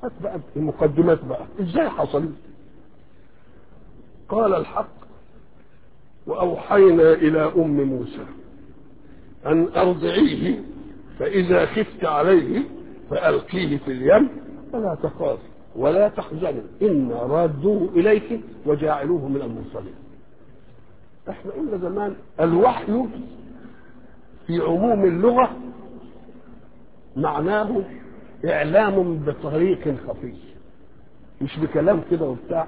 هات بقى المقدمات بقى ازاي حصلت قال الحق وأوحينا إلى أم موسى أن أرضعيه فإذا خفت عليه فألقيه في اليم فلا تخاف ولا تحزن إنا رادوه إليك وجاعلوه من المرسلين احنا قلنا زمان الوحي في عموم اللغة معناه إعلام بطريق خفي مش بكلام كده وبتاع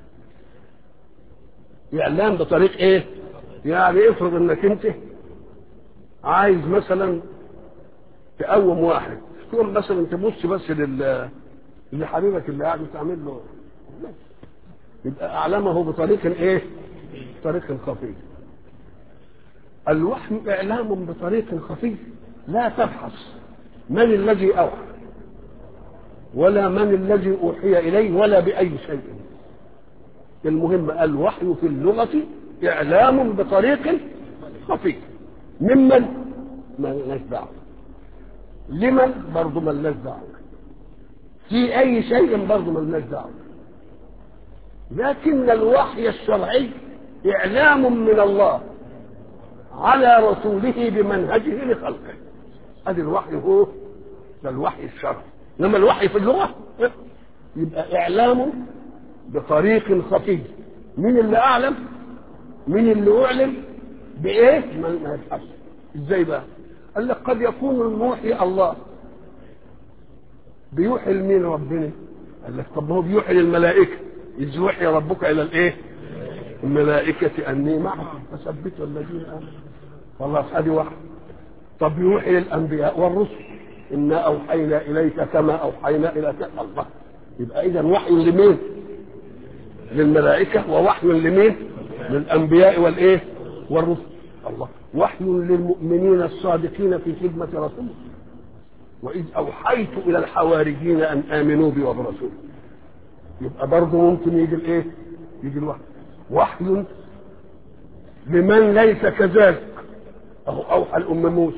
إعلام بطريق إيه؟ يعني افرض إنك أنت عايز مثلا تقوم واحد تقول مثلا تبص بس لل لحبيبك اللي قاعد تعمل له يبقى اعلمه بطريق ايه؟ طريق خفي الوحي اعلام بطريق خفي لا تبحث من الذي اوحى ولا من الذي اوحي اليه ولا باي شيء المهم الوحي في اللغه اعلام بطريق خفي ممن ما لناش دعوه لمن برضه ما لناش دعوه في اي شيء برضه ما لناش دعوه لكن الوحي الشرعي اعلام من الله على رسوله بمنهجه لخلقه ادي الوحي هو ده الوحي الشرعي انما الوحي في اللغه يبقى اعلام بطريق خفي مين اللي اعلم مين اللي اعلم بايه ما ما يبحث ازاي بقى قال لك قد يكون الموحي الله بيوحي لمين ربنا قال لك طب ما هو بيوحي للملائكه اذ يوحي ربك الى الايه الملائكه اني معكم فثبتوا الذين امنوا خلاص ادي واحد طب يوحي للانبياء والرسل انا اوحينا اليك كما اوحينا الى الله يبقى اذا وحي لمين للملائكه ووحي لمين للانبياء والايه والرسل الله وحي للمؤمنين الصادقين في خدمه رسوله واذ اوحيت الى الحواريين ان امنوا بي وبرسولي يبقى برضه ممكن يجي الايه يجي الوحي وحي لمن ليس كذلك اهو اوحى الام موسى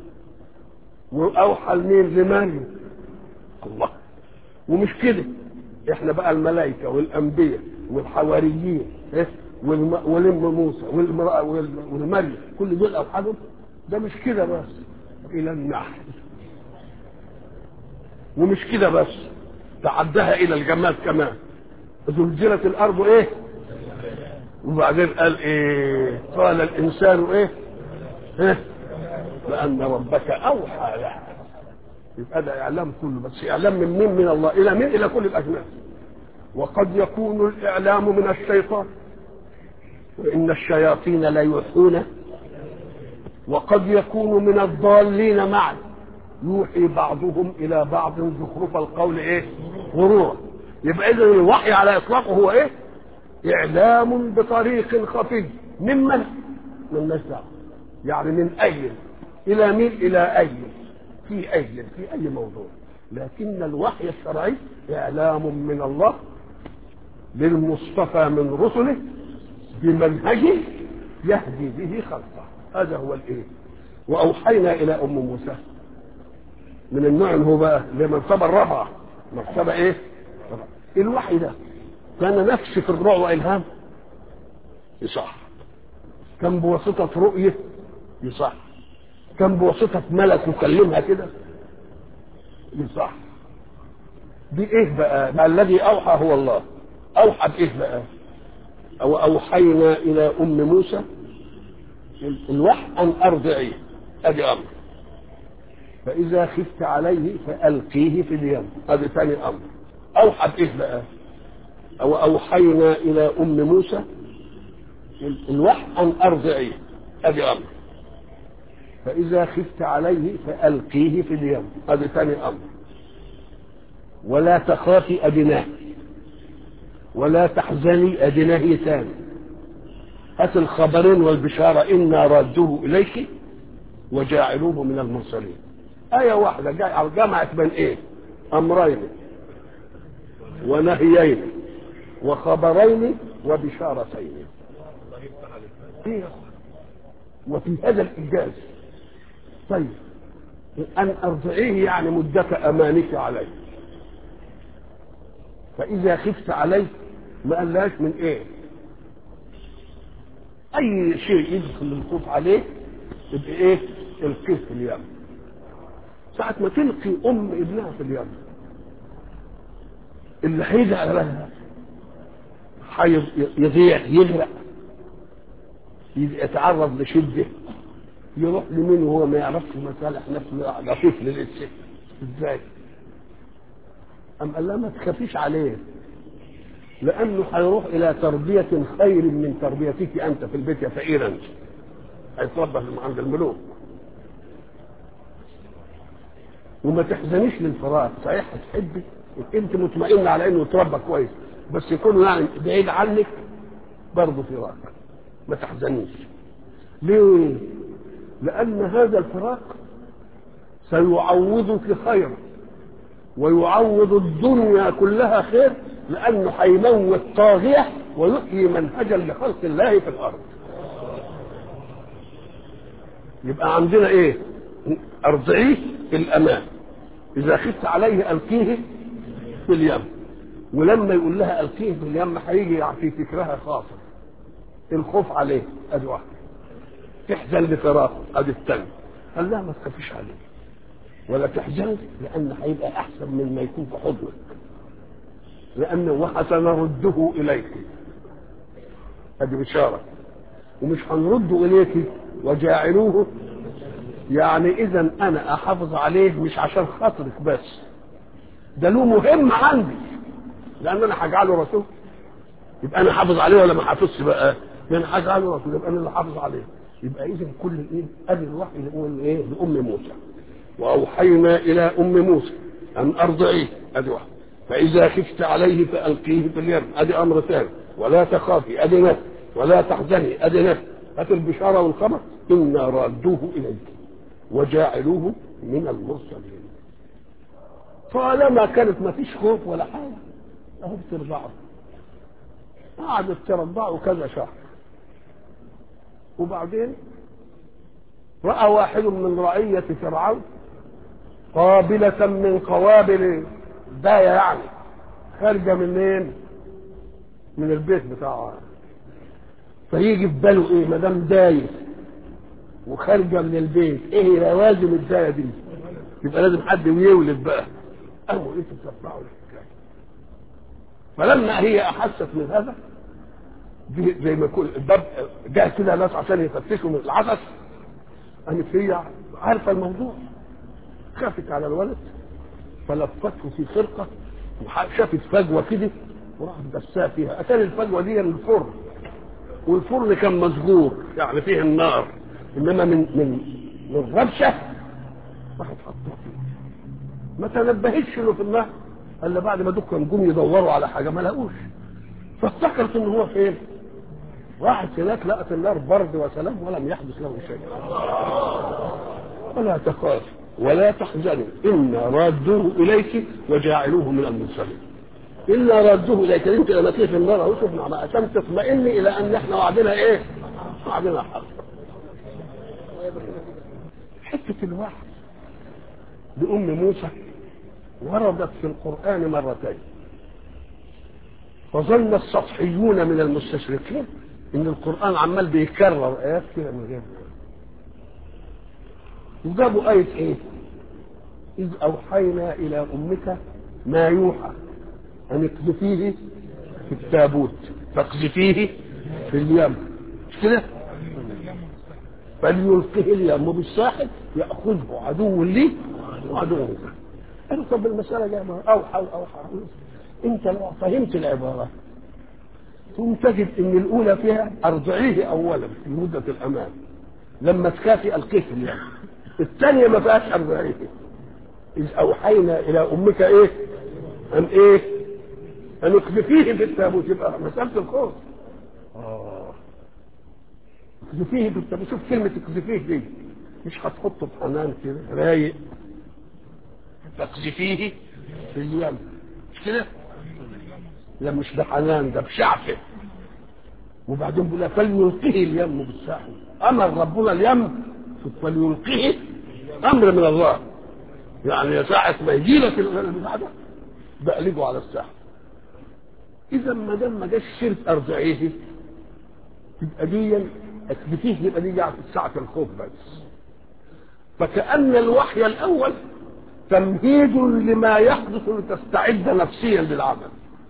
واوحى لمين لمريم الله ومش كده احنا بقى الملائكه والانبياء والحواريين إيه؟ والم... والام موسى والمرأة وال... والمريم كل دول اوحدهم ده مش كده بس الى النحل ومش كده بس تعدها الى الجماد كمان زلزلت الارض ايه وبعدين قال ايه قال الانسان ايه ايه لان ربك اوحى له يبقى ده اعلام كله بس اعلام من مين من الله الى مين الى كل الاجناس وقد يكون الاعلام من الشيطان وان الشياطين ليوحون وقد يكون من الضالين معا يوحي بعضهم الى بعض زخرف القول ايه غرورا يبقى اذا الوحي على اطلاقه هو ايه اعلام بطريق خفي ممن من دعوه يعني من اي الى مين الى اي في اي في اي موضوع لكن الوحي الشرعي اعلام من الله للمصطفى من رسله بمنهج يهدي به خلقه هذا هو الايه واوحينا الى ام موسى من النوع اللي هو بقى اللي المرتبه الرابعه مرتبه ايه الوحي ده كان نفس في الروع والهام يصح كان بواسطه رؤيه يصح كان بواسطه ملك يكلمها كده يصح دي ايه بقى ما الذي اوحى هو الله اوحى بايه بقى او اوحينا الى ام موسى الوحي ان ارضعيه ادي امر فاذا خفت عليه فالقيه في اليم ادي ثاني امر اوحى بايه بقى او اوحينا الى ام موسى الوحي ان ارضعيه ادي امر فاذا خفت عليه فالقيه في اليم ادي ثاني امر ولا تخافي ادناه ولا تحزني ادناه ثاني هات الخبرين والبشارة إنا رادوه إليك وجاعلوه من المرسلين آية واحدة جمعت بين إيه أمرين ونهيين وخبرين وبشارتين إيه وفي هذا الإنجاز طيب أن أرضعيه يعني مدة أمانك عليه فاذا خفت عليه ما قالهاش من ايه اي شيء يدخل الخوف عليه يبقى ايه القيه في اليم ساعة ما تلقي ام ابنها في اليم اللي هيدعى لها يضيع يغرق يتعرض لشده يروح لمين وهو ما يعرفش مصالح نفسه لطيف للسه ازاي؟ أم قال لها ما تخافيش عليه لأنه هيروح إلى تربية خير من تربيتك أنت في البيت يا فقير أنت هيتربى عند الملوك وما تحزنيش للفراق صحيح هتحبي انت مطمئنه على انه يتربى كويس بس يكون يعني بعيد عنك برضه فراق ما تحزنيش ليه لان هذا الفراق سيعوضك خيرا ويعوض الدنيا كلها خير لانه هيموت طاغيه ويحيي منهجا لخلق الله في الارض يبقى عندنا ايه ارضعيه في الامان اذا خفت عليه القيه في اليم ولما يقول لها القيه في اليم هيجي في فكرها خاطر الخوف عليه ادي واحده تحزن لفراقه ادي الثاني قال لها ما تخافيش عليه ولا تحزن لان هيبقى احسن من ما يكون في حضنك لانه وسنرده اليك ادي بشاره ومش هنرده اليك وجاعلوه يعني اذا انا احافظ عليه مش عشان خاطرك بس ده له مهم عندي لان انا هجعله رسول يبقى انا حافظ عليه ولا ما حافظش بقى انا هجعله رسول يبقى انا اللي حافظ عليه يبقى اذا كل الايه ادي الوحي اللي ايه لام موسى واوحينا الى ام موسى ان ارضعيه ادي واحد فاذا خفت عليه فالقيه في اليم ادي امر ثاني ولا تخافي ادي نفس ولا تحزني ادي نفس هات البشاره والخبر انا رادوه اليك وجاعلوه من المرسلين طالما كانت ما فيش خوف ولا حاجه اهو بترضعه قعدت ترضعه كذا شهر وبعدين راى واحد من رعيه فرعون قابلة من قوابل داية يعني خارجة منين؟ من البيت بتاعها فيجي في باله ايه ما دام داية وخارجة من البيت ايه لوازم الداية دي؟ يبقى لازم حد يولد بقى قالوا انتوا بتطلعوا الحكاية فلما هي احست من هذا زي ما يكون الباب جاء كده ناس عشان يفتشوا من العطش قامت هي عارفه الموضوع خافت على الولد فلفته في خرقه وشافت فجوه كده وراحت دساه فيها اتاري الفجوه دي الفرن والفرن كان مسجور يعني فيه النار انما من من من ربشه راحت حطها فيه ما تنبهتش له في النهر الا بعد ما دول جم يدوروا على حاجه ما لقوش فافتكرت ان هو فين راحت هناك لقت النار برد وسلام ولم يحدث له شيء ولا تخاف ولا تحزنوا إنا رادوه إليك وجاعلوه من المرسلين إنا رادوه إليك أنت لما تيجي في النار أهو شوف مع عشان تطمئني إلى أن إحنا وعدنا إيه؟ وعدنا حق حتة الوحي لأم موسى وردت في القرآن مرتين وظن السطحيون من المستشرقين ان القران عمال بيكرر ايات كده من غير وجابوا ايه ايه اذ اوحينا الى امك ما يوحى ان اقذفيه في التابوت فاقذفيه في اليم مش كده فليلقه اليم بالساحل ياخذه عدو لي وعدو لك قالوا طب المساله جايه اوحى اوحى انت لو فهمت العباره ثم تجد ان الاولى فيها ارضعيه اولا في مده الامان لما تكافئ القيه في اليم الثانيه ما فيهاش ارضعيه اذ اوحينا الى امك ايه ان ايه ان اقذفيه في التابوت يبقى مساله الخوف اه اقذفيه في التابوت شوف كلمه اقذفيه دي مش هتحطه بحنان كده رايق تقذفيه في اليم مش كده لا مش بحنان ده بشعفه وبعدين بيقول فليلقه اليم بالساحل امر ربنا اليم فليلقه امر من الله يعني يا ساعة ما يجي لك البتاع ده بقلبه على الساحل اذا ما دام ما جاش سيره ارجعيه تبقى دي اثبتيه يبقى دي في ساعه الخوف بس فكأن الوحي الأول تمهيد لما يحدث لتستعد نفسيا للعمل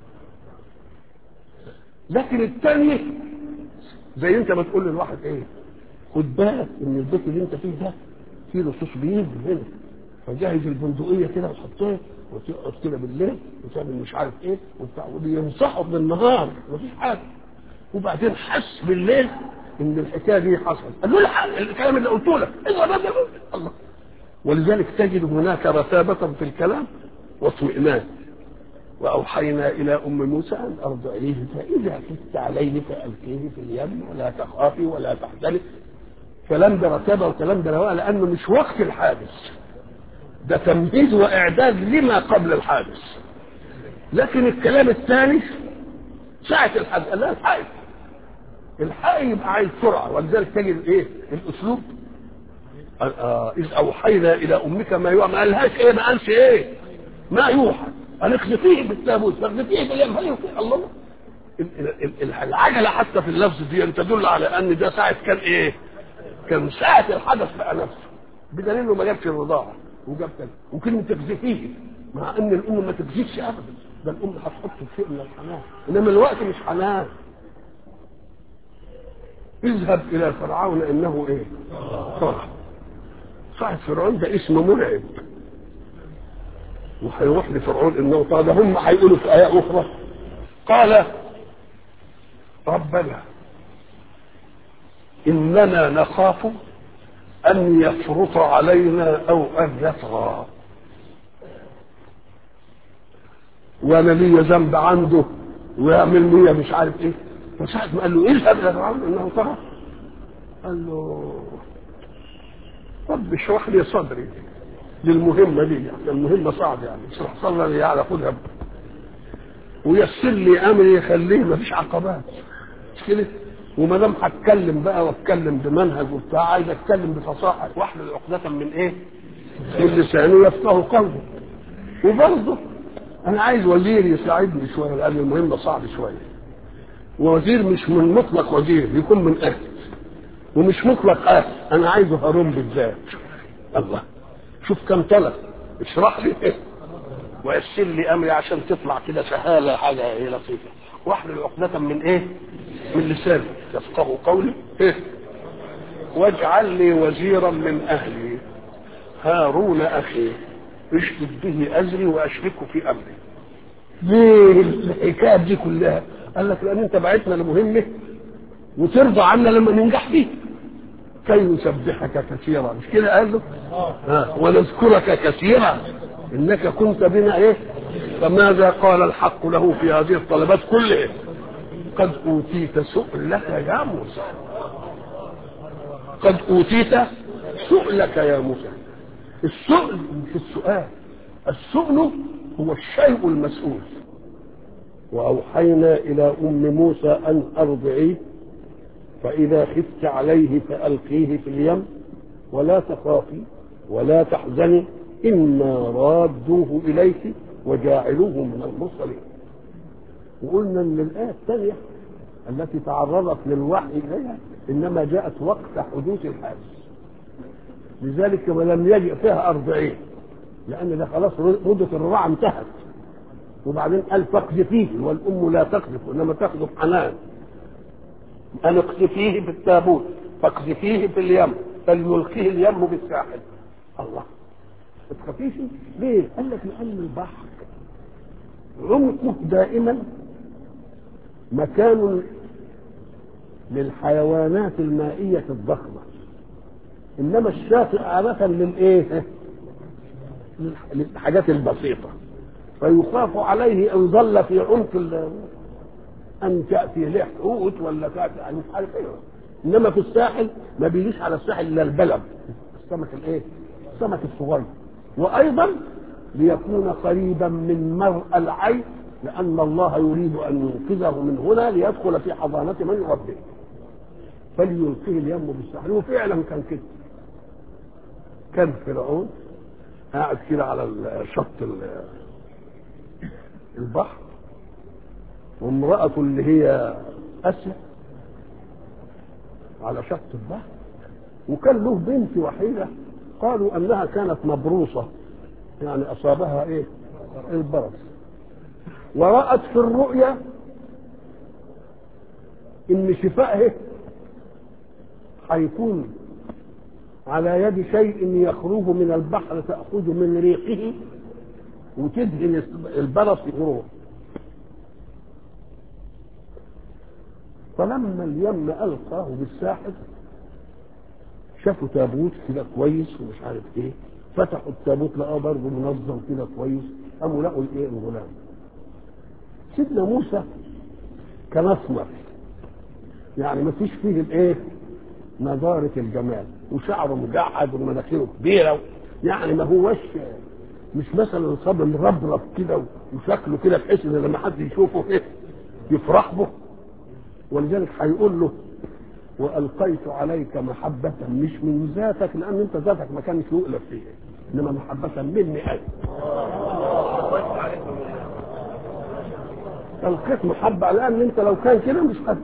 لكن الثانية زي انت ما تقول للواحد ايه خد بالك ان البيت اللي انت فيه ده فيه لصوص بيجي هنا فجهز البندقية كده وتحطها وتقعد كده بالليل وتعمل مش عارف ايه وبتاع وينصحه بالنهار مفيش حاجة وبعدين حس بالليل ان الحكايه دي حصلت قال له لا الكلام اللي قلته لك الله ولذلك تجد هناك رتابة في الكلام واطمئنان وأوحينا إلى أم موسى أن أرضعيه فإذا خفت عليه فألقيه في اليم ولا تخافي ولا تحزني كلام ده رتابة وكلام ده رواء لأنه مش وقت الحادث ده تمهيد وإعداد لما قبل الحادث لكن الكلام الثاني ساعة الحادث لا الحادث الحق يبقى عايز سرعه ولذلك تجد ايه الاسلوب آه اذ اوحينا الى امك ما يوحى ما قالهاش ايه ما قالش ايه ما يوحى ان اخذفيه بالتابوت فاخذفيه باليم الله العجله حتى في اللفظ دي ان تدل على ان ده ساعه كان ايه كان ساعه الحدث بقى نفسه بدليل انه ما جابش الرضاعه وجاب كده وكلمه تخذفيه مع ان الام ما تكذبش ابدا ده الام هتحط شيء من الحنان انما الوقت مش حنان اذهب الى فرعون انه ايه طغى صاحب فرعون ده اسم مرعب وهيروح لفرعون انه طغى ده هم هيقولوا في ايه اخرى قال ربنا اننا نخاف ان يفرط علينا او ان يطغى وانا لي ذنب عنده ويعمل لي مش عارف ايه فساعة ما قال له اذهب الى فرعون انه طغى قال له رب اشرح لي صدري للمهمة دي يعني المهمة صعبة يعني اشرح صدري يعني خدها ويسر لي امري يخليه مفيش عقبات مش كده وما دام هتكلم بقى واتكلم بمنهج وبتاع عايز اتكلم بفصاحه واحلل عقدة من ايه؟ من لسانه يفقه قلبه وبرضه انا عايز وزير يساعدني شويه لان المهمه صعب شويه وزير مش من مطلق وزير يكون من اهل ومش مطلق اهل انا عايزه هارون بالذات الله شوف كم طلب اشرح لي ايه ويسر لي امري عشان تطلع كده سهاله حاجه ايه لطيفه واحلل عقدة من ايه؟ من لساني يفقه قولي ايه؟ واجعل لي وزيرا من اهلي هارون اخي اشدد به ازري واشركه في امري ليه الحكايه دي كلها؟ قال لك لان انت بعتنا لمهمه وترضى عنا لما ننجح فيه كي نسبحك كثيرا مش كده قال له؟ ها ونذكرك كثيرا انك كنت بنا ايه؟ فماذا قال الحق له في هذه الطلبات كلها؟ قد اوتيت سؤلك يا موسى قد اوتيت سؤلك يا موسى السؤل مش السؤال السؤل هو الشيء المسؤول واوحينا الى ام موسى ان ارضعيه فاذا خفت عليه فالقيه في اليم ولا تخافي ولا تحزني انا رادوه اليك وجاعلوه من المرسلين وقلنا ان الايه الثانيه التي تعرضت للوحي اليها انما جاءت وقت حدوث الحادث لذلك ولم يجئ فيها أربعين لأن ده خلاص مدة الرضاعة انتهت وبعدين قال فاقذفيه والأم لا تقذف إنما تقذف حنان أن اقذفيه في التابوت فاقذفيه في اليم فليلقيه اليم بالساحل الله ما تخافيش ليه؟ قال لك لأن البحر عمقه دائما مكان للحيوانات المائية الضخمة انما الشاطئ عادة للايه؟ للحاجات البسيطة فيخاف عليه ان ظل في عمق ان تاتي له حوت ولا تاتي مش عارف ايه انما في الساحل ما بيجيش على الساحل الا البلم السمك الايه؟ السمك الصغير وايضا ليكون قريبا من مرء العين لان الله يريد ان ينقذه من هنا ليدخل في حضانه من ربه فليلقيه اليم بالساحل وفعلا كان كده كان فرعون قاعد كده على شط البحر وامرأة اللي هي أسيا على شط البحر وكان له بنت وحيدة قالوا أنها كانت مبروصة يعني أصابها إيه البرص ورأت في الرؤيا إن شفائه هيكون على يد شيء يخرج من البحر تأخذ من ريقه وتدهن البرص يروح فلما اليم ألقاه بالساحل شافوا تابوت كده كويس ومش عارف ايه فتحوا التابوت لقاه برضه منظم كده كويس قاموا لقوا الايه الغلام سيدنا موسى كان اسمر يعني ما فيش فيه الايه نضارة الجمال وشعره مجعد ومناخيره كبيرة يعني ما هوش مش مثلا صبر مربرب كده وشكله كده بحيث ان لما حد يشوفه ايه يفرح به ولذلك هيقول له والقيت عليك محبة مش من ذاتك لان انت ذاتك ما كانش يؤلف فيه انما محبة مني انا القيت محبة لان انت لو كان كده مش هت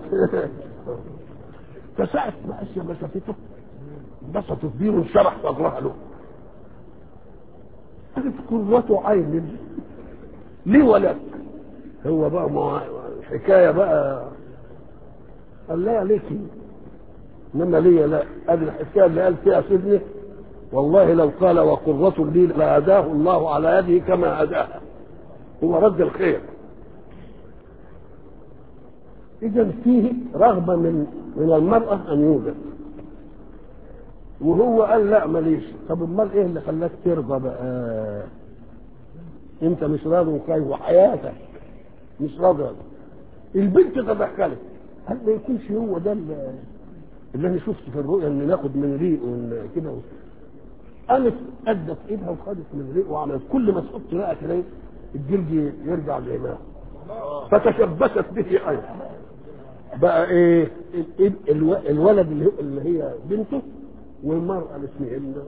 فساعة ما اسيا ما شافته انبسطت بيه وانشرح صدرها له قالت قرة عين لي ولك هو بقى ما حكاية بقى قال لا ليكي انما لي لا ادي الحكايه اللي قال فيها سيدنا والله لو قال وقرة لي لهداه الله على يده كما هداها هو رد الخير اذا فيه رغبه من من المراه ان يوجد وهو قال لا ماليش طب امال ايه اللي خلاك ترضى بقى انت مش راضي وخايف وحياتك مش راضي البنت تدخلت هل ما يكونش هو ده اللي اللي انا شفته في الرؤيا ان ناخد من ريق وان كده قامت ادت ايدها وخدت من ريق وعملت كل ما تحط رئه كده الجلد يرجع لهناك فتشبثت به ايضا بقى ايه الولد اللي, اللي هي بنته والمرأة اللي اسمها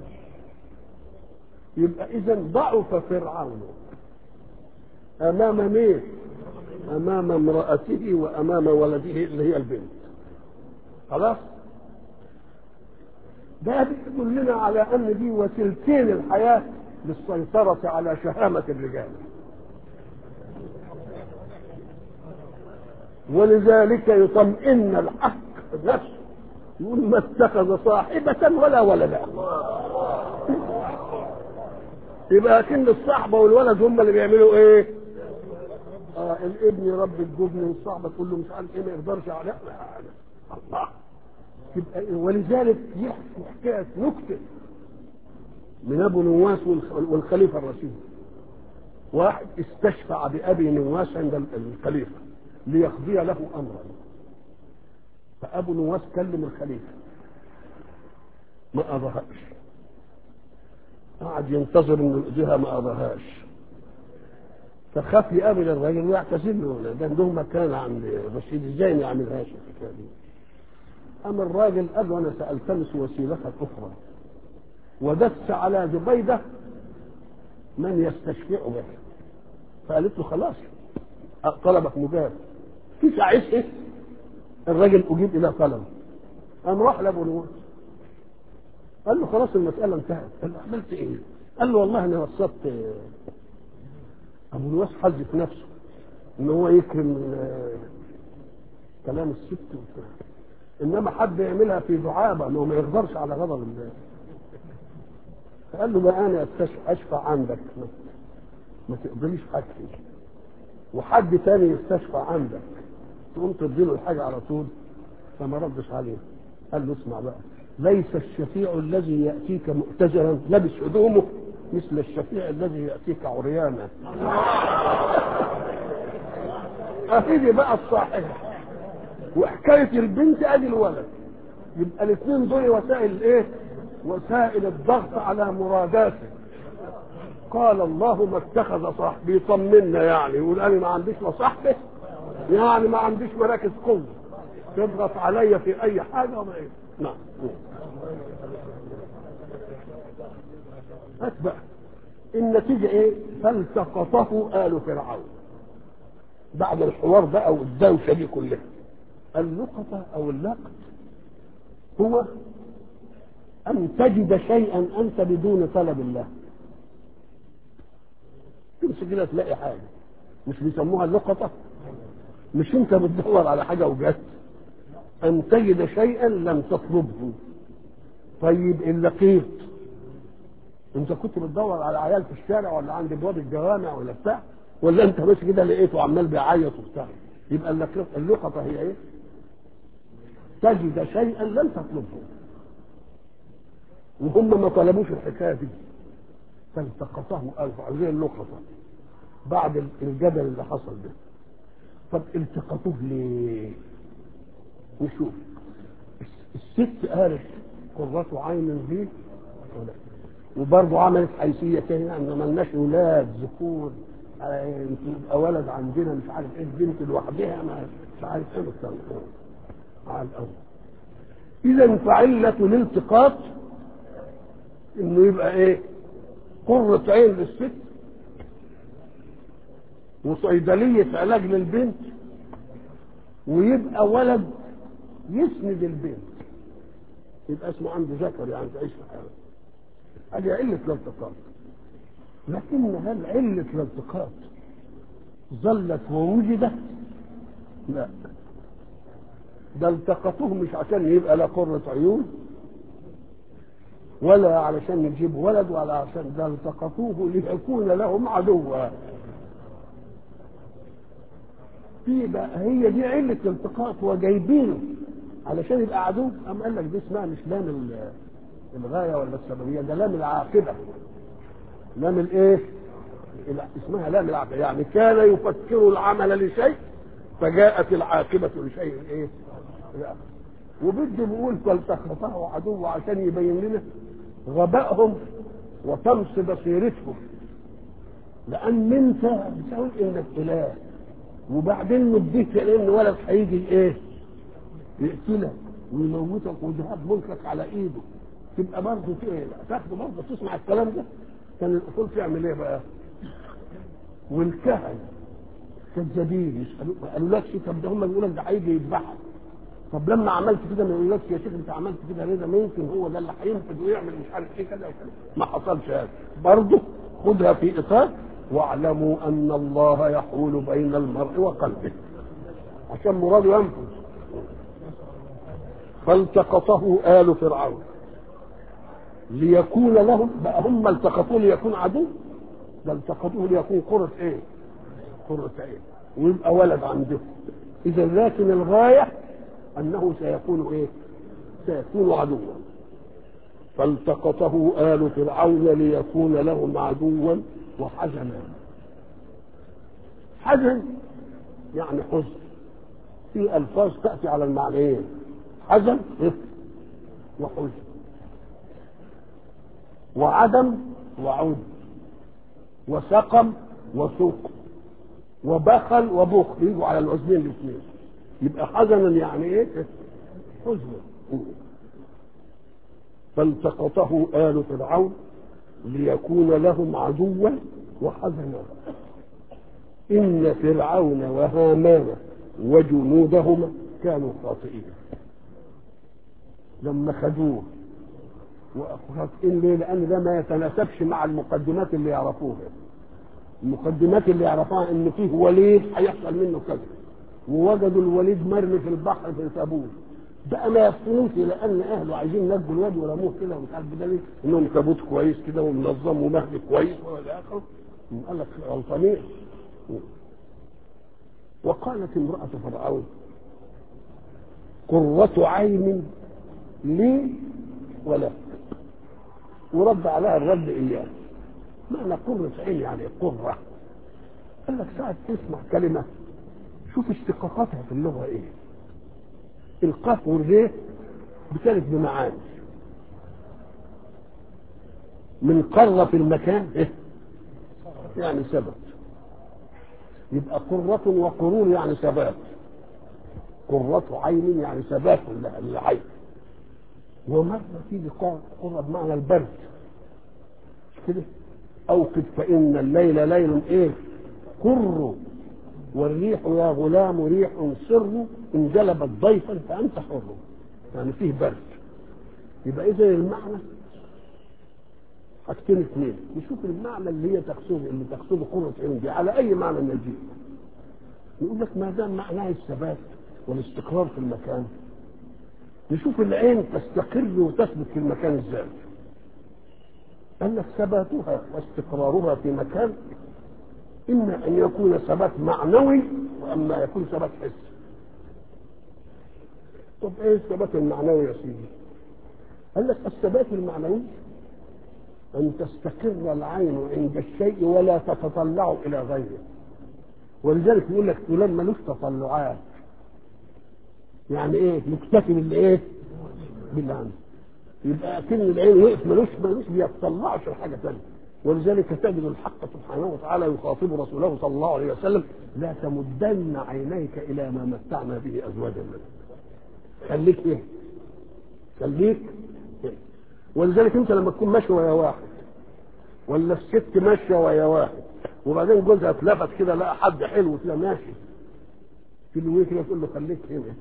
يبقى اذا ضعف فرعون امام مين امام امرأته وامام ولده اللي هي البنت خلاص ده بيقول لنا على ان دي وسيلتين الحياه للسيطره على شهامه الرجال ولذلك يطمئن الحق نفسه يقول ما اتخذ صاحبة ولا ولدا يبقى كن الصحبة والولد هم اللي بيعملوا ايه؟ آه الابن يربي الجبن والصحبة تقول له مش عارف ايه ما يقدرش على الله يبقى ولذلك يحكي حكايه نكته من ابو نواس والخليفه الرشيد واحد استشفع بابي نواس عند الخليفه ليقضي له امرا فابو نواس كلم الخليفه ما قضاهاش قعد ينتظر ان يقضيها ما قضاهاش فخاف يقابل الراجل ويعتذر له ده عندهم مكان عند رشيد ازاي ما يعملهاش الحكايه دي أما الراجل قال له أنا سألتمس وسيلة أخرى ودس على زبيدة من يستشفع به فقالت له خلاص طلبك مجاب في ساعتها الراجل أجيب إلى طلب قام راح لأبو نواس قال له خلاص المسألة انتهت قال له عملت إيه؟ قال له والله أنا وصلت أبو نواس حذف نفسه إن هو يكرم كلام الست وبتاع انما حد يعملها في دعابه انه ما يقدرش على غضب الله فقال له ما انا اشفع عندك ما تقبليش حاجتي وحد تاني يستشفى عندك تقوم تديله الحاجه على طول فما ردش عليه قال له اسمع بقى ليس الشفيع الذي ياتيك مؤتجرا لابس هدومه مثل الشفيع الذي ياتيك عريانا اهدي بقى الصاحبه وحكايه البنت ادي الولد يبقى الاثنين دول وسائل ايه وسائل الضغط على مراداته قال الله ما اتخذ صاحبي يطمنا يعني يقول انا ما عنديش مصاحبه يعني ما عنديش مراكز قوه تضغط عليا في اي حاجه وما ايه نعم هات بقى النتيجه ايه فالتقطه ال فرعون بعد الحوار بقى والدوشه دي كلها اللقطه او اللقط هو ان تجد شيئا انت بدون طلب الله تمسك كده تلاقي حاجه مش بيسموها اللقطه مش انت بتدور على حاجه وجدت ان تجد شيئا لم تطلبه طيب ان لقيت انت كنت بتدور على عيال في الشارع ولا عند ابواب الجوامع ولا بتاع ولا انت بس كده لقيته عمال بيعيط وبتاع يبقى اللق- اللقطه هي ايه؟ تجد شيئا لم تطلبه وهم ما طلبوش الحكايه دي فالتقطه الف زي اللقطه بعد الجدل اللي حصل ده طب التقطوه ليه؟ نشوف الست قالت قرة عين لي ولا وبرضه عملت حيثية تانية ان ملناش ولاد ذكور آه، يبقى ولد عندنا مش عارف ايه البنت لوحدها ما مش عارف ايه والكلام ده. على الاول اذا فعلة الالتقاط انه يبقى ايه قرة عين للست وصيدلية علاج للبنت ويبقى ولد يسند البنت يبقى اسمه عنده ذكر يعني تعيش في حاله هذه علة الالتقاط لكن هل علة الالتقاط ظلت ووجدت؟ لا ده التقطوه مش عشان يبقى لا قرة عيون ولا علشان يجيب ولد ولا عشان ده التقطوه ليكون لهم عدوا في بقى هي دي علة الالتقاط وجايبينه علشان يبقى عدو أم قال لك دي اسمها مش لام ال- الغاية ولا السببية ده لام العاقبة لام الايه؟ لا، اسمها لام العاقبة يعني كان يفكر العمل لشيء فجاءت العاقبة لشيء ايه؟ لا وبده بيقول فالتقطه عدو عشان يبين لنا غبائهم وطمس بصيرتهم لان انت بتقول انك اله وبعدين نديك لان ولد هيجي ايه يقتلك ويموتك وذهاب ملكك على ايده تبقى برضه ايه تاخده برضه تسمع الكلام ده كان الاصول تعمل ايه بقى والكهنه كذابين يسالوك ما قالولكش طب ده هم بيقولوا لك ده هيجي يذبحك طب لما عملت كده ما يقولكش يا شيخ انت عملت كده ليه ده ما يمكن هو ده اللي هينفذ ويعمل مش عارف ايه كذا وكذا ما حصلش هذا برضه خدها في اطار واعلموا ان الله يحول بين المرء وقلبه عشان مراده ينفذ فالتقطه آل فرعون ليكون لهم بقى هم التقطوه ليكون عدو ده التقطوه ليكون قرة ايه؟ قرة عين ويبقى ولد عنده إذا لكن الغاية أنه سيكون ايه؟ سيكون عدوا فالتقطه آل فرعون ليكون لهم عدوا وحزنا حزن يعني حزن في ألفاظ تأتي على المعنيين حزن وحزن وعدم وعود وسقم وسوق وبخل وبخل يجوا على الوزنين الاثنين يبقى حزنا يعني ايه حزنا فالتقطه آل فرعون ليكون لهم عدوا وحزنا إن فرعون وهامان وجنودهما كانوا خاطئين لما خدوه وخاطئين ليه؟ لأن ده ما يتناسبش مع المقدمات اللي يعرفوها المقدمات اللي يعرفوها إن فيه وليد هيحصل منه كذا ووجدوا الوليد مرمي في البحر فسابوه بقى ما يفتنوش لان اهله عايزين ينجوا الواد ورموه كده ومش عارف ده ليه انهم تابوت كويس كده ومنظم ومهدي كويس والى اخره قال لك غلطانين وقالت امرأة فرعون قرة عين لي ولك ورد عليها الرد إياه معنى قرة عين يعني قرة قال لك ساعة تسمع كلمة شوف اشتقاقاتها في اللغة ايه القاف والري بتلف بمعاني من قر في المكان إيه؟ يعني ثبت يبقى قرة وقرور يعني ثبات قرة عين يعني ثبات للعين ومرة تيجي قرة بمعنى البرد مش كده أوقد فإن الليل ليل إيه قر والريح يا غلام ريح سر ان جلبت ضيفا فانت حر يعني فيه برد يبقى اذا المعنى حاجتين اثنين نشوف المعنى اللي هي تقصده اللي تقصده قرة عين دي على اي معنى نجيب يقول لك ما دام معناه الثبات والاستقرار في المكان نشوف العين تستقر وتثبت في المكان ازاي قال لك ثباتها واستقرارها في مكان اما ان يكون ثبات معنوي واما يكون ثبات حسي طب ايه الثبات المعنوي يا سيدي قال لك الثبات المعنوي ان تستقر العين عند الشيء ولا تتطلع الى غيره ولذلك يقول لك فلان ملوش تطلعات يعني ايه مكتفي بالايه باللي عنده يبقى كن العين وقف ملوش ملوش بيتطلعش لحاجه ثانيه ولذلك تجد الحق سبحانه وتعالى يخاطب رسوله صلى الله عليه وسلم لا تمدن عينيك الى ما متعنا به ازواجا منهم خليك ايه خليك إيه؟ ولذلك انت لما تكون ماشي ويا واحد ولا الست ماشيه ويا واحد وبعدين جوزها اتلفت كده لقى حد حلو كده ماشي تلويه كده تقول له خليك هنا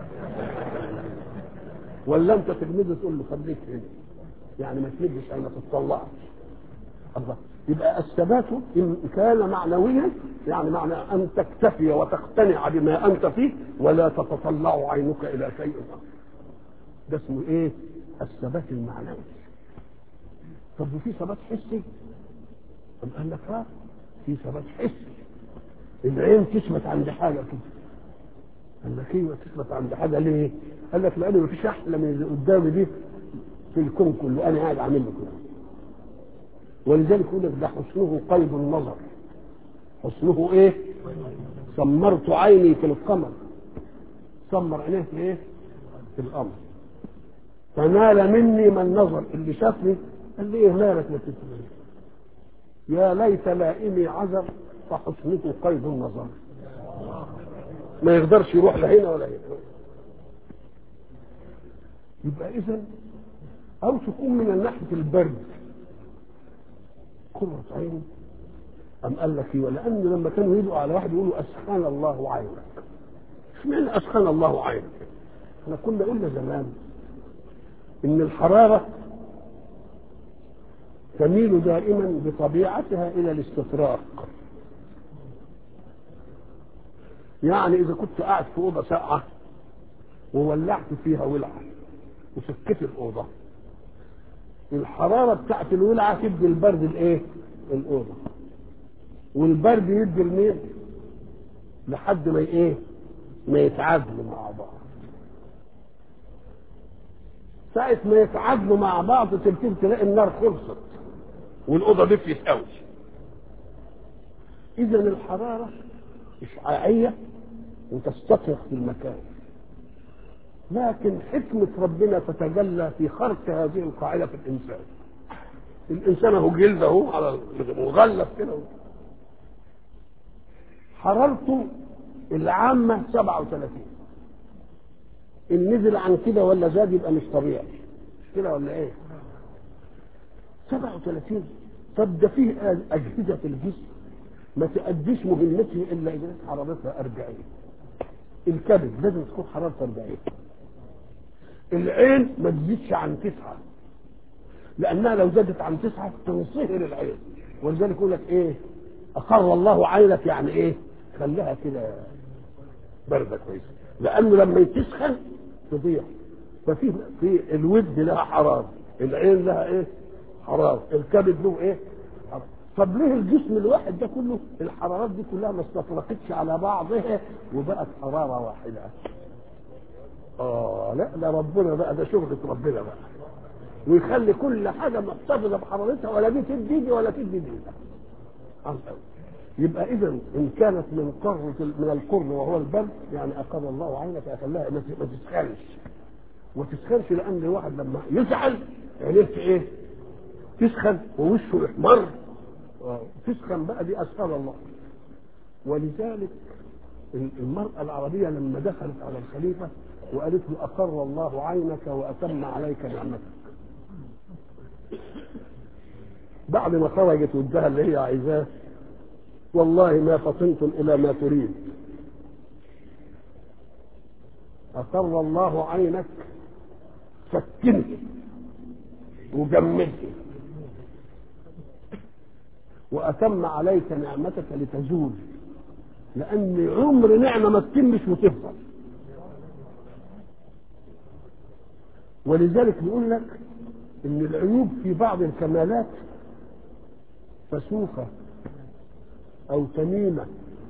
ولا انت تلميذه تقول له خليك هنا يعني ما تمدش ما تطلعش الله يبقى الثبات ان كان معنويا يعني معنى ان تكتفي وتقتنع بما انت فيه ولا تتطلع عينك الى شيء اخر ده اسمه ايه الثبات المعنوي طب وفي ثبات حسي طب قال لك اه في ثبات حسي العين تثبت عند حاجه كده قال لك ايوه تثبت عند حاجه ليه؟ قال لك لان مفيش احلى من اللي قدامي دي في الكون كله انا قاعد عامل له كده ولذلك يقول لك ده حسنه قيد النظر حسنه ايه؟ سمرت عيني في القمر سمر عينيه في ايه؟ في القمر فنال مني من نظر اللي شافني قال لي ايه مالك ما تسمعني يا ليت لائمي عذر فحسنه قيد النظر ما يقدرش يروح لهنا ولا هنا يبقى اذا او تكون من ناحيه البرد قرة عين أم قال لك ولأن لما كانوا يدعوا على واحد يقولوا أسخن الله عينك اشمعنى أسخن الله عينك احنا كنا قلنا زمان إن الحرارة تميل دائما بطبيعتها إلى الاستطراق يعني إذا كنت قاعد في أوضة ساقعة وولعت فيها ولعة وسكت الأوضة الحرارة بتاعت الولعة تدي البرد الإيه؟ الأوضة والبرد يدي لمين؟ لحد ما إيه؟ ما يتعادلوا مع بعض ساعة ما يتعادلوا مع بعض تبتدي تلاقي النار خلصت والأوضة دفيت قوي إذا الحرارة إشعاعية وتستطرق في المكان لكن حكمة ربنا تتجلى في خرق هذه القاعدة في الإنسان الإنسان هو جلد أهو على مغلف كده حرارته العامة 37 إن نزل عن كده ولا زاد يبقى مش طبيعي مش كده ولا إيه؟ 37 طب ده فيه أجهزة في الجسم ما تأديش مهمته إلا إذا كانت حرارتها 40 الكبد لازم تكون حرارته 40 العين ما تزيدش عن تسعة لأنها لو زادت عن تسعة تنصهر العين ولذلك يقول لك إيه أقر الله عينك يعني إيه خليها كده باردة كويسة لأنه لما تسخن تضيع ففي في الود لها حرارة العين لها إيه حرارة الكبد له إيه حرارة. طب ليه الجسم الواحد ده كله الحرارات دي كلها ما استفرقتش على بعضها وبقت حرارة واحدة اه لا ده ربنا بقى ده شغلة ربنا بقى ويخلي كل حاجة محتفظة بحرارتها ولا دي تدي دي ولا تدي دي يبقى اذا ان كانت من قرة من القرن وهو البرد يعني اقر الله عينك اخلاها ما تسخنش وتسخنش لان الواحد لما يزعل عينيه ايه؟ تسخن ووشه يحمر تسخن بقى دي اسخن الله ولذلك المرأة العربية لما دخلت على الخليفة وقالت له أقر الله عينك وأتم عليك نعمتك بعد ما خرجت وادها اللي هي عايزاه والله ما فطنتم الى ما تريد أقر الله عينك سكنه وجمده وأتم عليك نعمتك لتزول لأن عمر نعمة ما تتمش وتفضل ولذلك بيقول لك إن العيوب في بعض الكمالات فسوخة أو تميمة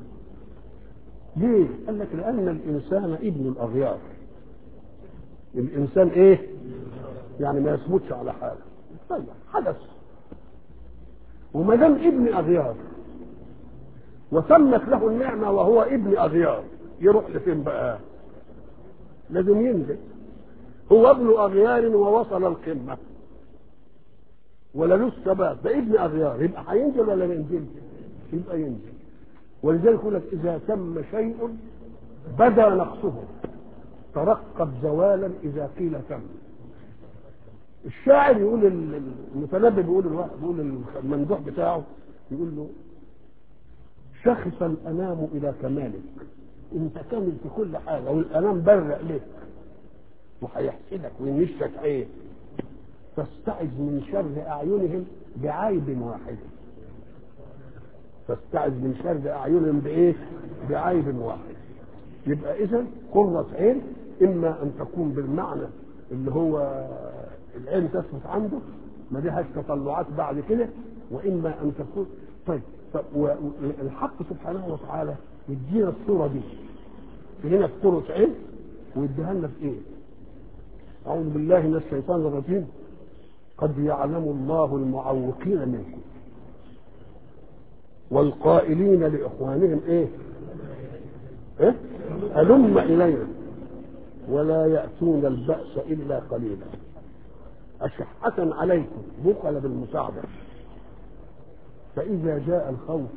ليه؟ قال لك لأن الإنسان ابن الأغيار الإنسان إيه؟ يعني ما يثبتش على حاله طيب حدث وما دام ابن أغيار وتمت له النعمة وهو ابن أغيار يروح لفين بقى؟ لازم ينزل هو ابن أغيار ووصل القمة ولا له الثبات ده ابن أغيار يبقى هينزل ولا ما ينزلش؟ يبقى ينزل ولذلك يقول لك إذا تم شيء بدا نقصه ترقب زوالا إذا قيل تم الشاعر يقول المتنبي بيقول الواحد بيقول الممدوح بتاعه يقول له شخص الأنام إلى كمالك أنت كامل في كل حاجة والأنام برق لك وهيحسدك وينشك عين فاستعذ من شر أعينهم بعيب واحد فاستعذ من شر اعينهم بايه؟ بعيب واحد. يبقى اذا قرة عين اما ان تكون بالمعنى اللي هو العين تثبت عنده ما لهاش تطلعات بعد كده واما ان تكون طيب الحق سبحانه وتعالى يدينا الصورة دي هنا في قرة عين ويديها لنا في ايه؟ أعوذ بالله من الشيطان الرجيم قد يعلم الله المعوقين منكم والقائلين لإخوانهم إيه؟ إيه؟ هلم إلينا ولا يأتون البأس إلا قليلا أشحة عليكم بخل بالمساعدة فإذا جاء الخوف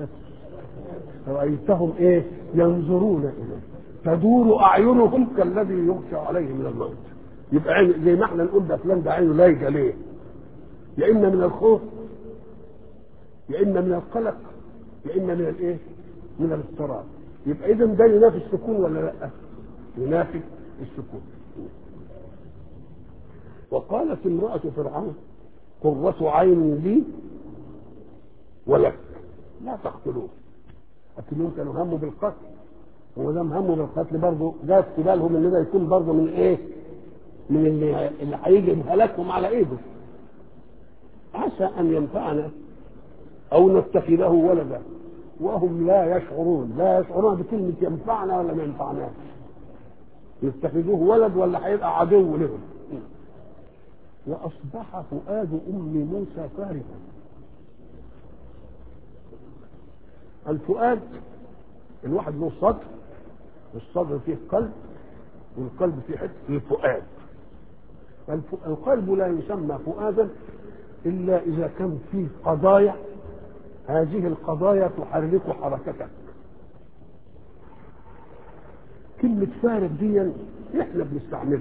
رأيتهم إيه؟ ينظرون إليه تدور أعينهم كالذي يغشى عليه من الموت يبقى عين زي ما احنا نقول ده فلان ده عينه لايقه ليه؟ يا اما من الخوف يا اما من القلق يا اما من الايه؟ من الاضطراب يبقى اذا ده ينافي السكون ولا لا؟ ينافي السكون وقالت امرأة فرعون قرة عين لي ولك لا تقتلوه قتلوه كانوا هموا بالقتل هو دام هموا بالقتل برضه جاءت في بالهم ان ده يكون برضه من ايه؟ من اللي اللي هيجي هلاكهم على ايده عسى ان ينفعنا او نتخذه ولدا وهم لا يشعرون لا يشعرون بكلمه ينفعنا ولا ما ينفعناش يتخذوه ولد ولا هيبقى عدو لهم واصبح فؤاد ام موسى فارغا الفؤاد الواحد له صدر والصدر فيه قلب والقلب فيه حته الفؤاد القلب لا يسمى فؤادا الا اذا كان فيه قضايا هذه القضايا تحرك حركتك كلمة فارغ دي احنا بنستعملها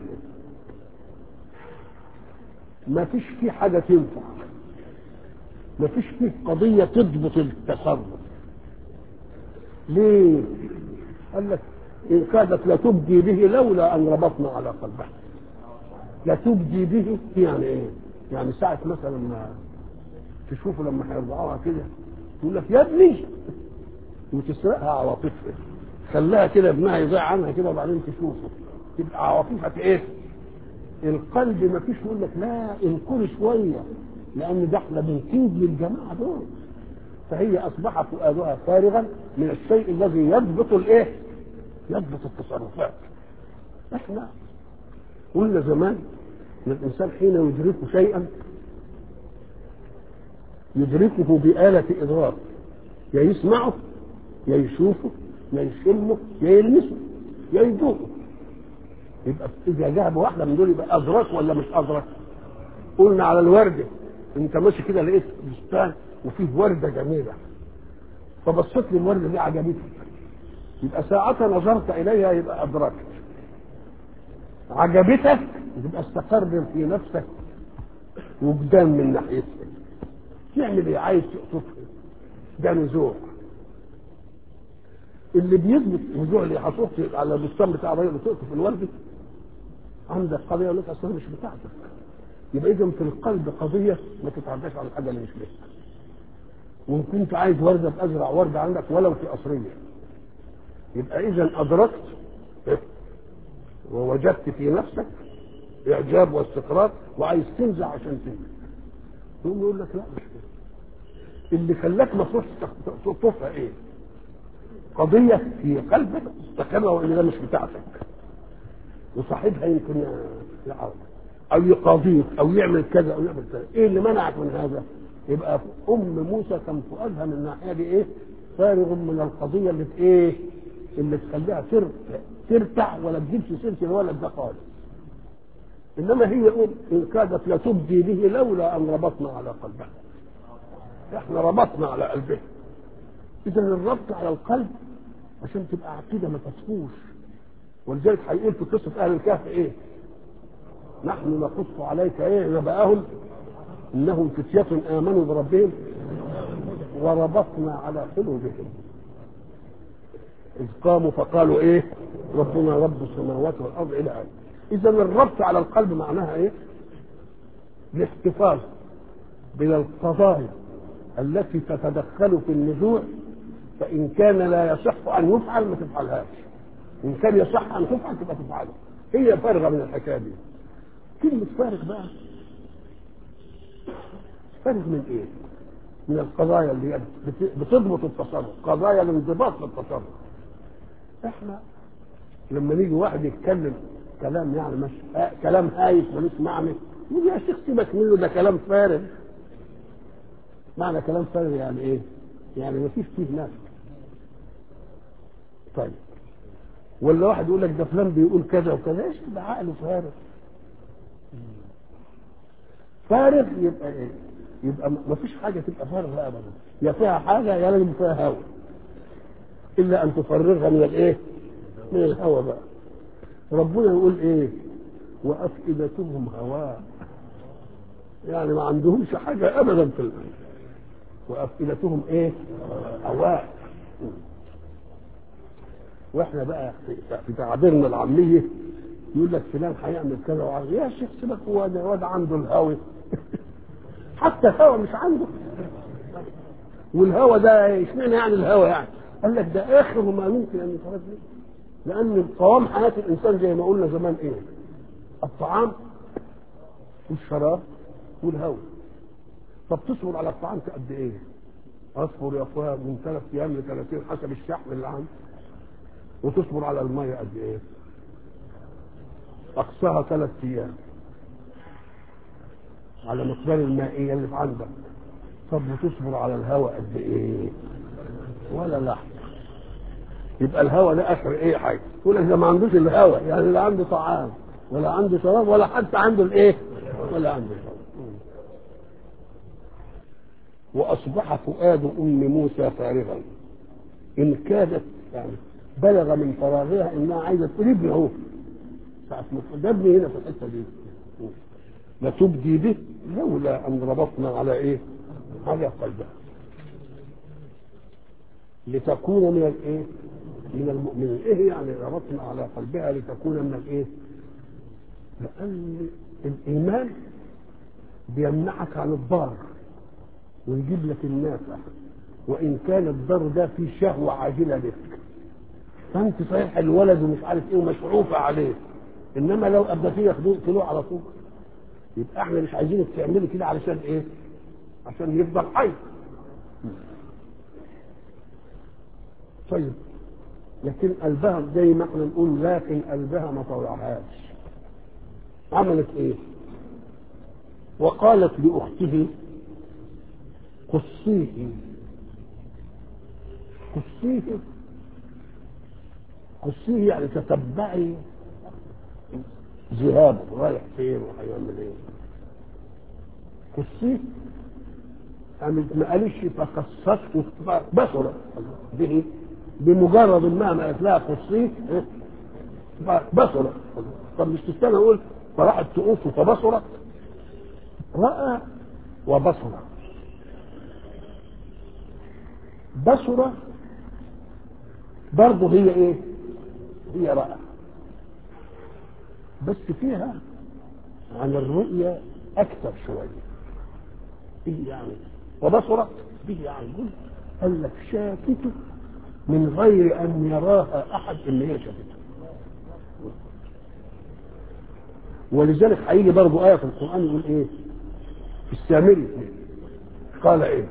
ما فيش فيه حاجة تنفع ما فيش فيه قضية تضبط التصرف ليه؟ قال لك إن كادت لتبدي به لولا أن ربطنا على قلبها لتبدي به يعني إيه؟ يعني ساعة مثلا ما تشوفه لما هيرضعوها كده يقول لك يا ابني وتسرقها عواطفها خلاها كده ابنها يضيع عنها كده وبعدين تشوفه تبقى عواطفها ايه؟ القلب ما فيش يقول لك لا انكر شويه لان ده احنا بنكيد للجماعه دول فهي اصبح فؤادها فارغا من الشيء الذي يضبط الايه؟ يضبط التصرفات احنا قلنا زمان ان الانسان حين يدرك شيئا يدركه بآلة إدراك يا يسمعه يا يشوفه يا يشمه يا يلمسه يا يذوقه يبقى إذا جاب واحدة من دول يبقى أدرك ولا مش أدرك؟ قلنا على الوردة أنت ماشي كده لقيت بستان وفيه وردة جميلة فبصيت للوردة دي عجبتك يبقى ساعة نظرت إليها يبقى أدركت عجبتك يبقى استقر في نفسك وجدان من ناحيتها تعمل ايه عايز تقطفها ده نزوع اللي بيثبت رجوع اللي هتحط على البستان بتاع الراجل وتقف الورد عندك قضيه يقول لك اصلها مش بتاعتك يبقى اذا في القلب قضيه ما تتعداش على الحاجه اللي مش لك وان كنت عايز ورده بازرع ورده عندك ولو في قصريه يبقى اذا ادركت ووجدت في نفسك اعجاب واستقرار وعايز تنزع عشان تنزع يقوم يقول لك لا مش كده اللي خلاك ما تروحش تطفها ايه قضيه في قلبك استقر وان ده مش بتاعتك وصاحبها يمكن يعرض او يقاضيك او يعمل كذا او يعمل كذا ايه اللي منعك من هذا يبقى ام موسى كان فؤادها من الناحيه دي ايه فارغ من القضيه اللي في ايه اللي تخليها تر ترتع ولا تجيبش سيره الولد ده خالص انما هي ام ان كادت لتبدي به لولا ان ربطنا على قلبها احنا ربطنا على قلبها اذا الربط على القلب عشان تبقى عقيده ما تصفوش ولذلك هيقول في قصه اهل الكهف ايه نحن نقص عليك ايه نبأهم انهم فتية امنوا بربهم وربطنا على قلوبهم اذ قاموا فقالوا ايه ربنا رب السماوات والارض الى اخره اذا الربط على القلب معناها ايه الاحتفاظ بالقضايا التي تتدخل في النزوع فان كان لا يصح ان يفعل ما تفعلهاش ان كان يصح ان تفعل تبقى تفعله هي فارغه من الحكايه دي كلمه فارغ بقى فارغ من ايه من القضايا اللي هي بتضبط التصرف قضايا الانضباط في التصرف احنا لما نيجي واحد يتكلم كلام يعني مش آه كلام هايف ملوش معنى يقول يا شيخ سيبك منه ده كلام فارغ معنى كلام فارغ يعني ايه؟ يعني ما فيش فيه نفس طيب ولا واحد يقول لك ده فلان بيقول كذا وكذا ايش ده عقله فارغ فارغ يبقى ايه؟ يبقى ما فيش حاجه تبقى فارغه ابدا يا فيها حاجه يا لازم فيها هوا الا ان تفرغها من الايه؟ من الهوى بقى ربنا يقول ايه وافئدتهم هواء يعني ما عندهمش حاجه ابدا في الأرض. وافئدتهم ايه هواء واحنا بقى في تعبيرنا العاميه يقول لك فلان هيعمل كذا وعايز يا شيخ سيبك هو ده واد عنده الهوى حتى الهوى مش عنده والهوى ده اشمعنى يعني الهوى يعني قال لك ده اخر ما يمكن ان يترد لان قوام حياه الانسان زي ما قلنا زمان ايه الطعام والشراب والهوى طب تصبر على الطعام قد ايه اصبر يا اخويا من ثلاث ايام ل 30 حسب الشحم اللي عندي وتصبر على الميه قد ايه اقصاها ثلاث ايام على مقدار المائية اللي في عندك طب وتصبر على الهواء قد ايه ولا لحظة يبقى الهواء ده اخر ايه حاجه يقول لك ده ما عندوش الهواء يعني لا عنده طعام ولا عنده شراب ولا حتى عنده الايه ولا عنده شراب واصبح فؤاد ام موسى فارغا ان كادت يعني بلغ من فراغها انها عايزه تقول ابني اهو ساعه ما ده ابني هنا في الحته دي لتبدي به لولا ان ربطنا على ايه؟ على قلبها لتكون من الايه؟ من المؤمنين، ايه يعني ربطنا على قلبها لتكون من الايه؟ لان الايمان بيمنعك عن الضار ويجيب لك النافع وان كان الضر ده فيه شهوه عاجله لك فانت صحيح الولد ومش عارف ايه ومشعوفه عليه انما لو ابدتيه ياخدوه يقتلوه على طول يبقى احنا مش عايزينك تعملي كده علشان ايه؟ عشان يفضل حي طيب لكن قلبها زي ما احنا نقول لكن قلبها ما طوعهاش عملت ايه؟ وقالت لاخته قصيه قصيه قصيه يعني تتبعي ذهابه رايح فين وهيعمل ايه قصيه يعني ما قالش فقصته بصرت به بمجرد ما ما قالت لها قصيه بصرت طب مش تستنى اقول فراحت تقوس فبصرت راى وبصر برضه هي ايه هي رأى بس فيها عن الرؤية أكثر شوية إيه يعني وبصرت به عن جل قال لك شاكته من غير أن يراها أحد إن هي شافته ولذلك هيجي برضه آية في القرآن يقول إيه في السامري قال إيه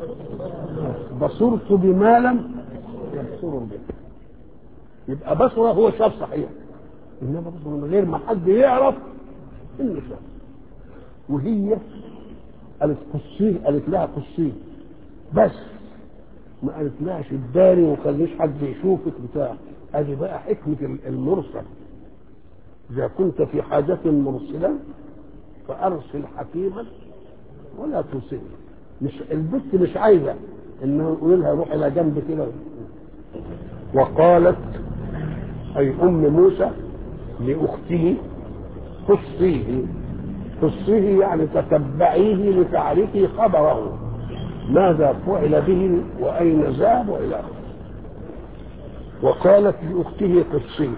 بصرت بما لم يبصر به يبقى بصره هو شاف صحيح انما بصره من غير ما حد يعرف انه شاف وهي قالت قصيه قالت لها قصيه بس ما قالت لهاش الداري وخليش حد يشوفك بتاع ادي بقى حكمه المرسل اذا كنت في حاجه مرسلا فارسل حكيما ولا ترسل مش البت مش عايزه انه يقول لها روح الى جنب كده وقالت اي ام موسى لاخته قصيه قصيه يعني تتبعيه لتعرفي خبره ماذا فعل به واين ذهب والى اخره وقالت لاخته قصيه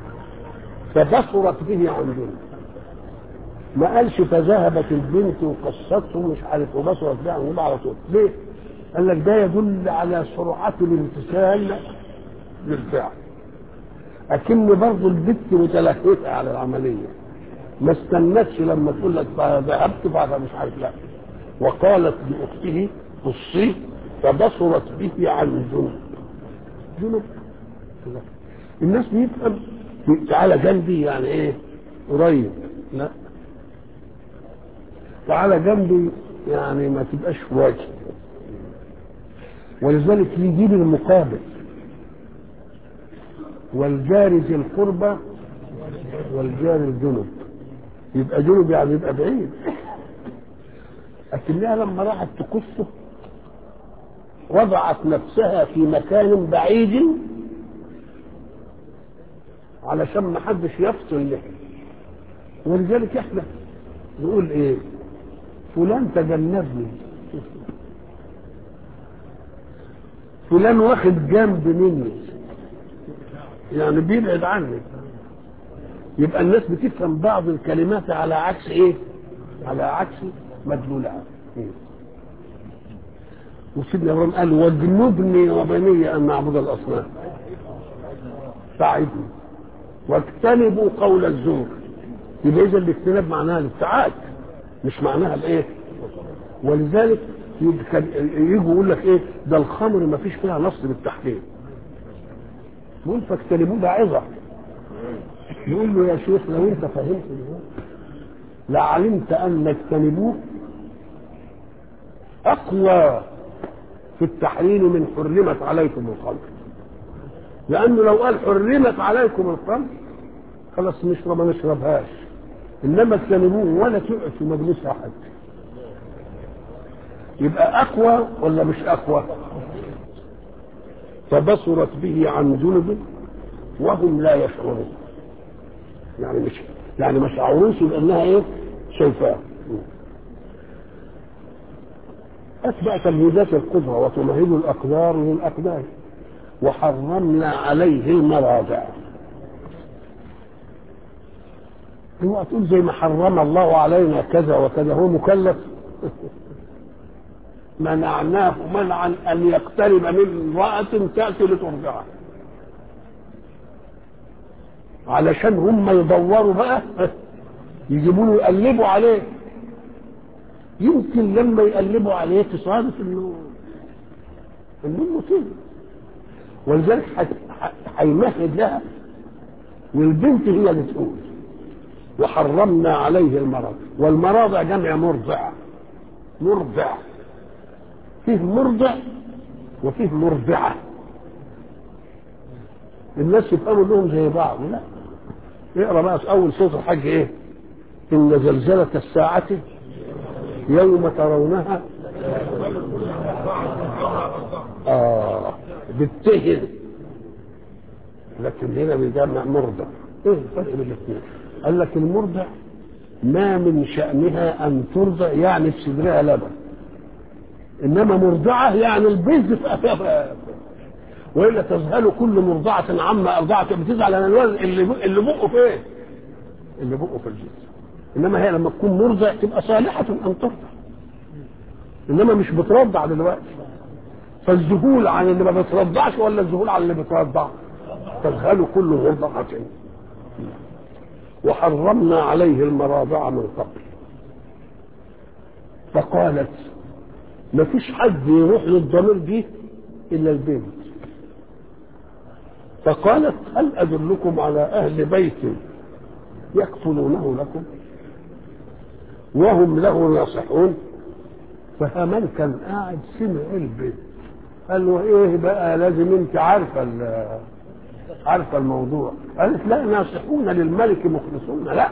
فبصرت به عن بنت ما قالش فذهبت البنت وقصته مش عارف وبصرت به عن على طول ليه؟ قال لك ده يدل على سرعة الامتثال للفعل أكن برضه البت متلهفة على العملية ما استنتش لما تقول لك فذهبت بعد مش عارف لا وقالت لأخته قصيه فبصرت به عن جنب جنب الناس بيفهم تعالى جنبي يعني ايه قريب لا تعالى جنبي يعني ما تبقاش في وجهي ولذلك يجيب المقابل والجار ذي القربى والجار الجنب يبقى جنب يعني يبقى بعيد لكنها لما راحت تقصه وضعت نفسها في مكان بعيد علشان ما حدش يفصل له ولذلك احنا نقول ايه فلان تجنبني فلان واخد جنب مني يعني بيبعد عني يبقى الناس بتفهم بعض الكلمات على عكس ايه على عكس مدلولها وسيدنا ابراهيم قال واجنبني وبني ان نعبد الاصنام ساعدني واجتنبوا قول الزور يبقى اذا الاجتناب معناها الابتعاد مش معناها الايه ولذلك يجي يقول لك ايه ده الخمر ما فيش فيها نص بالتحريم يقول فاجتنبوه ده عظه يقول له يا شيخ لو انت فهمت لعلمت ان اجتنبوه اقوى في التحريم من حرمت عليكم الخمر لانه لو قال حرمت عليكم الخمر خلاص نشرب ما نشربهاش انما اجتنبوه ولا تقعد في مجلس احد يبقى اقوى ولا مش اقوى فبصرت به عن جنب وهم لا يشعرون يعني مش يعني ما شعروش بانها ايه شايفاه اتبع تمهيدات القدره وتمهد الاقدار للاقدار وحرمنا عليه المراضع اوعى تقول زي ما حرم الله علينا كذا وكذا هو مكلف منعناه منعا ان يقترب من امراه تاتي لترضعه علشان هم يدوروا بقى يجيبوا له يقلبوا عليه يمكن لما يقلبوا عليه تصادف انه انه مصيبه ولذلك هيمهد لها والبنت هي اللي تقول وحرمنا عليه المرض والمراضع جمع مرضع مرضع فيه مرضع وفيه مرضعة الناس يفهموا لهم زي بعض لا اقرا بقى في اول صوت الحج ايه ان زلزلة الساعة يوم ترونها اه بالتهن لكن هنا بيجمع مرضع ايه الفرق بين الاثنين قال لك المرضع ما من شأنها أن ترضع يعني في صدرها لبن إنما مرضعة يعني البيض في والا تذهل كل مرضعه عما ارضعت بتزعل على الولد اللي اللي بقه فين؟ اللي بقه في الجسم انما هي لما تكون مرضع تبقى صالحه ان ترضع انما مش بترضع دلوقتي فالذهول عن اللي ما بترضعش ولا الذهول عن اللي بترضع تذهل كل مرضعة وحرمنا عليه المراضع من قبل فقالت ما فيش حد يروح للضمير دي الا البنت فقالت هل ادلكم على اهل بيت يكفلونه لكم وهم له ناصحون فهمن كان قاعد سمع البنت قال له ايه بقى لازم انت عارفه عارفه الموضوع قالت لا ناصحون للملك مخلصون لا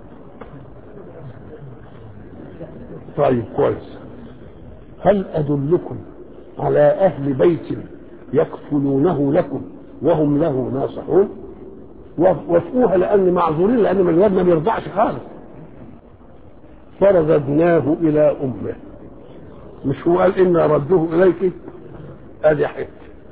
طيب كويس هل ادلكم على اهل بيت يكفلونه لكم وهم له ناصحون وافقوها لان معذورين لان من الواد ما بيرضعش خالص فرددناه الى امه مش هو قال انا ردوه اليك ادي حته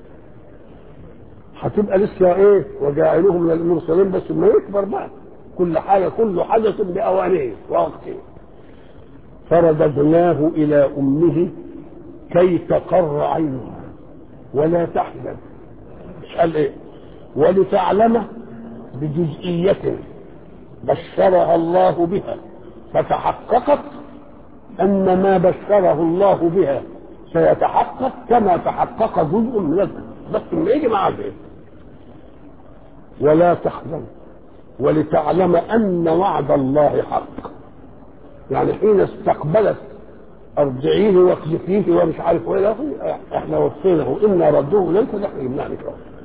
هتبقى لسه ايه وجاعلوهم من المرسلين بس ما يكبر بقى كل حاجه كل حدث باوانه ووقته فرددناه الى امه كي تقر عينها ولا تحزن مش قال ايه ولتعلم بجزئية بشرها الله بها فتحققت أن ما بشره الله بها سيتحقق كما تحقق جزء من الذنب بس ما يجي مع ذلك ولا تحزن ولتعلم أن وعد الله حق يعني حين استقبلت ارجعيه واقذفيه ومش عارف ايه احنا وفيناه انا ردوه ليس نحن يمنعني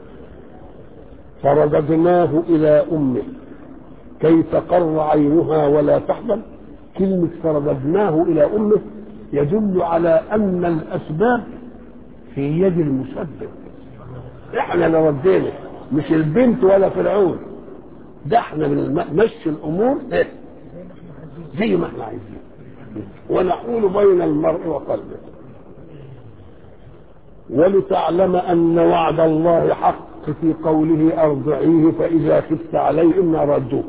فرددناه الى امه كي تقر عينها ولا تحزن كلمة فرددناه إلى أمه يدل على أن الأسباب في يد المسبب احنا اللي ردينا مش البنت ولا فرعون ده احنا بنمشي الأمور زي ما احنا عايزين ونحول بين المرء وقلبه ولتعلم أن وعد الله حق في قوله أرضعيه فإذا خفت عليه إنا ردوه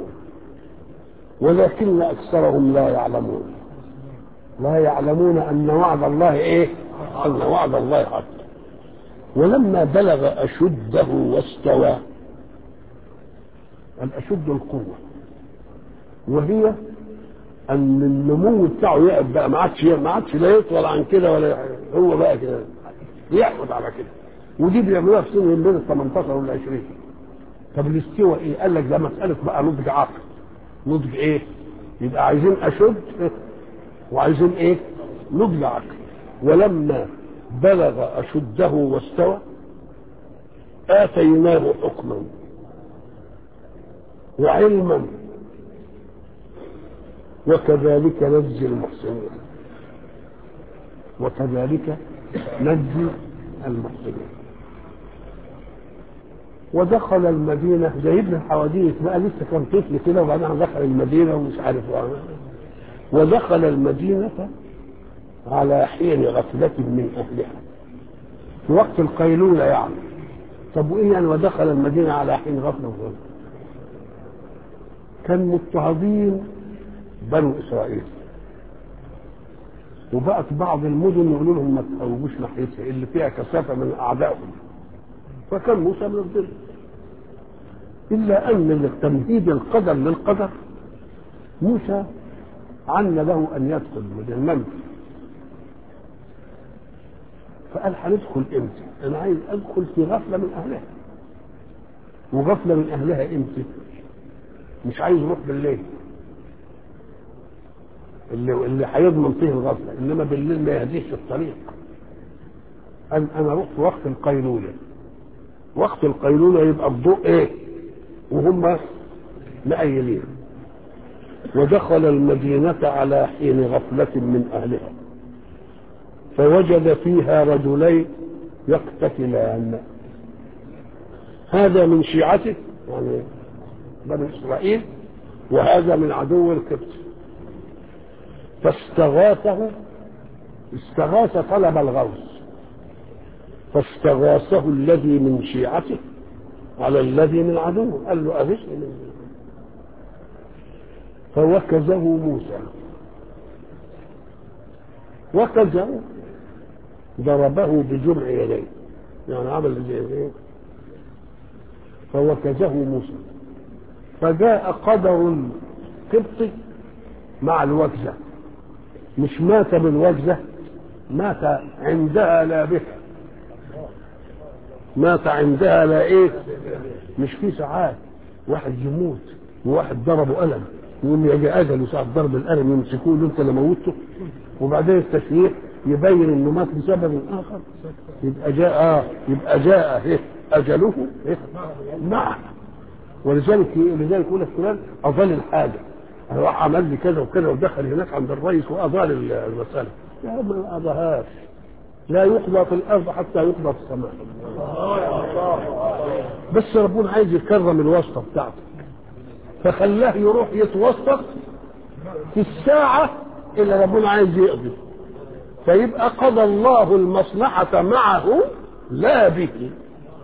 ولكن أكثرهم لا يعلمون لا يعلمون أن وعد الله إيه أن وعد الله حق ولما بلغ أشده واستوى الأشد القوة وهي أن النمو بتاعه يقف بقى ما عادش ما عادش لا يطول عن كده ولا هو بقى كده يحفظ على كده ودي بيعملوها في سن بين ال 18 وال 20 طب الاستوى ايه؟ قال لك ده مسألة بقى نضج عقل نضج ايه؟ يبقى عايزين اشد وعايزين ايه؟ نضج عقل ولما بلغ اشده واستوى اتيناه حكما وعلما وكذلك نجزي المحسنين وكذلك نجزي المحسنين ودخل المدينة جايب لي الحواديت بقى لسه كان طفل كده وبعدين دخل المدينة ومش عارف وعمل. ودخل المدينة على حين غفلة من أهلها في وقت القيلولة يعني طب وإيه يعني ودخل المدينة على حين غفلة وغفلة كان مضطهدين بنو إسرائيل وبقت بعض المدن يقولوا لهم ما تقربوش ناحيتها اللي فيها كثافة من أعدائهم فكان موسى من الظل إلا أن تمهيد القدر للقدر موسى عن له أن يدخل من المنزل فقال هندخل امتى؟ أنا عايز أدخل في غفلة من أهلها وغفلة من أهلها امتى؟ مش عايز يروح بالليل اللي اللي هيضمن فيه الغفلة إنما بالليل ما يهديش الطريق أن أنا أروح في وقت القيلولة وقت القيلولة يبقى الضوء إيه؟ وهم مأيلين ودخل المدينة على حين غفلة من أهلها فوجد فيها رجلين يقتتلان هذا من شيعته يعني بني إسرائيل وهذا من عدو القبط فاستغاثه استغاث طلب الغوث فاستغاثه الذي من شيعته على الذي من عدوه قال له أغثني من فوكزه موسى وكزه ضربه بجمع يديه يعني عمل زي ايه فوكزه موسى فجاء قدر القبط مع الوكزة مش مات بالوكزة مات عندها لا بها مات عندها لا ايه مش في ساعات واحد يموت وواحد ضربه قلم يقوم يجي اجله ساعه ضرب القلم يمسكوه له انت اللي موته وبعدين التشريح يبين انه مات بسبب اخر يبقى جاء آه يبقى جاء إيه اجله إيه معه ولذلك لذلك يقول لك فلان اضل الحاجه راح عمل لي كذا وكذا ودخل هناك عند الرئيس واضال المساله يا ما اضاهاش لا يقضى في الارض حتى يقضى في السماء بس ربنا عايز يكرم الواسطه بتاعته فخلاه يروح يتوسط في الساعه اللي ربنا عايز يقضي فيبقى قضى الله المصلحة معه لا به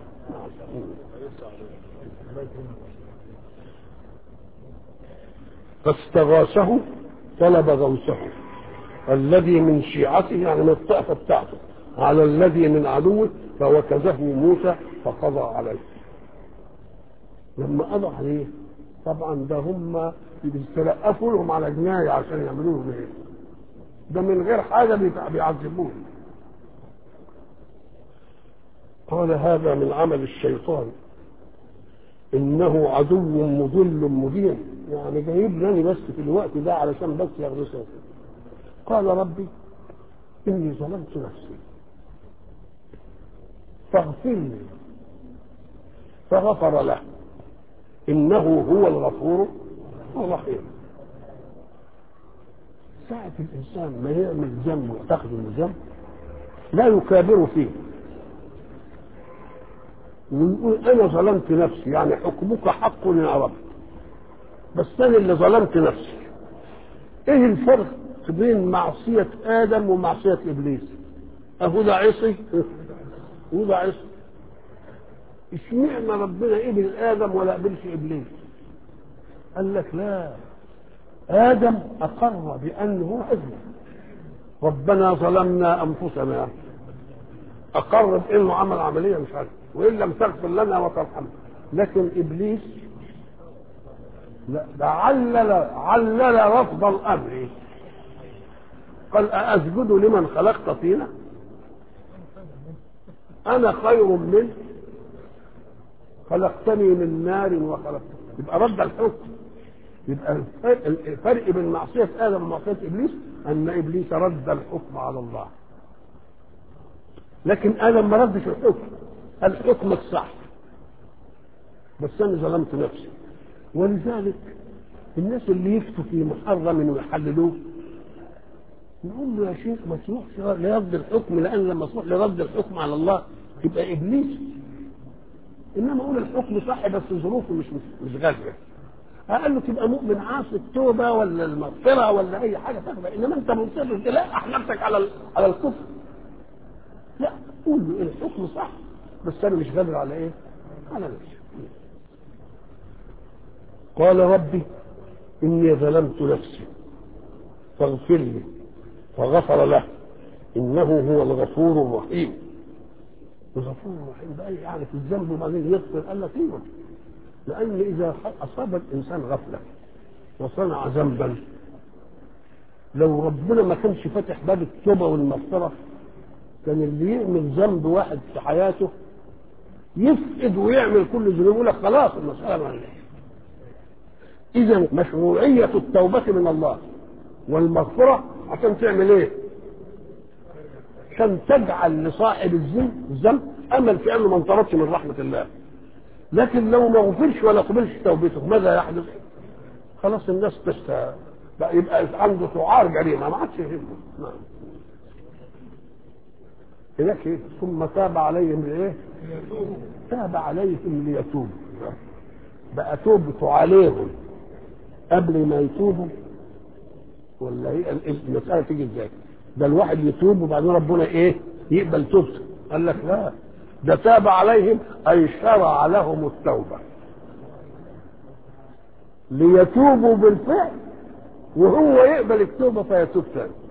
فاستغاثه طلب غوثه الذي من شيعته يعني من الطائفة بتاعته على الذي من عدوه فوكزه موسى فقضى عليه لما قضى عليه طبعا ده هم بيستلقفوا لهم على جناية عشان يعملوا لهم ايه ده من غير حاجة بيعذبوه قال هذا من عمل الشيطان انه عدو مضل مبين يعني جايب لي بس في الوقت ده علشان بس يغرسه قال ربي اني ظلمت نفسي فاغفر لي فغفر له انه هو الغفور الرحيم ساعة الإنسان ما يعمل ذنب ويعتقد إنه ذنب لا يكابر فيه ويقول أنا ظلمت نفسي يعني حكمك حق يا رب بس أنا اللي ظلمت نفسي إيه الفرق بين معصية آدم ومعصية إبليس أهو ده عصي وده عصي اشمعنى ربنا قبل آدم ولا قبلش إبليس قال لك لا آدم أقر بأنه أذنب ربنا ظلمنا أنفسنا أقر بأنه عمل عملية مش عارف وإن لم تغفر لنا وترحمنا لكن إبليس لا ده علل علل رفض الأمر قال أسجد لمن خلقت فينا أنا خير منه خلقتني من نار وخلقتني يبقى رد الحكم يبقى الفرق, الفرق بين معصية آدم ومعصية إبليس أن إبليس رد الحكم على الله لكن آدم ما ردش الحكم الحكم الصح بس أنا ظلمت نفسي ولذلك الناس اللي يفتوا في محرم ويحللوه نقول له يا شيخ ما تروحش لرد الحكم لأن لما تروح لرد الحكم على الله يبقى إبليس إنما أقول الحكم صح بس ظروفه مش مش غازية قال له تبقى مؤمن عاصي التوبه ولا المغفره ولا اي حاجه تاخدها انما انت مصر تلاقح نفسك على على الكفر لا قول له الحكم صح بس انا مش قادر على ايه؟ على نفسي قال ربي اني ظلمت نفسي فاغفر لي فغفر له انه هو الغفور الرحيم الغفور الرحيم بقى يعني في الذنب وبعدين يغفر قال لك ايوه لأن إذا أصاب الإنسان غفلة وصنع ذنبا لو ربنا ما كانش فاتح باب التوبة والمغفرة كان اللي يعمل ذنب واحد في حياته يفقد ويعمل كل ذنوب يقول لك خلاص المسألة ما إذا مشروعية التوبة من الله والمغفرة عشان تعمل إيه؟ عشان تجعل لصاحب الذنب الذنب أمل في أنه ما انطردش من رحمة الله لكن لو ما غفرش ولا قبلش توبته ماذا يحدث؟ خلاص الناس تست بقى يبقى عنده سعار جريمه ما عادش يهمه نعم هناك ايه؟ ثم تاب عليهم لايه؟ تاب عليهم ليتوبوا بقى توبته عليهم قبل ما يتوبوا ولا هي المساله تيجي ازاي؟ ده الواحد يتوب وبعدين ربنا ايه؟ يقبل توبته قال لك لا ده تاب عليهم أي شرع لهم التوبة ليتوبوا بالفعل وهو يقبل التوبة فيتوب تاني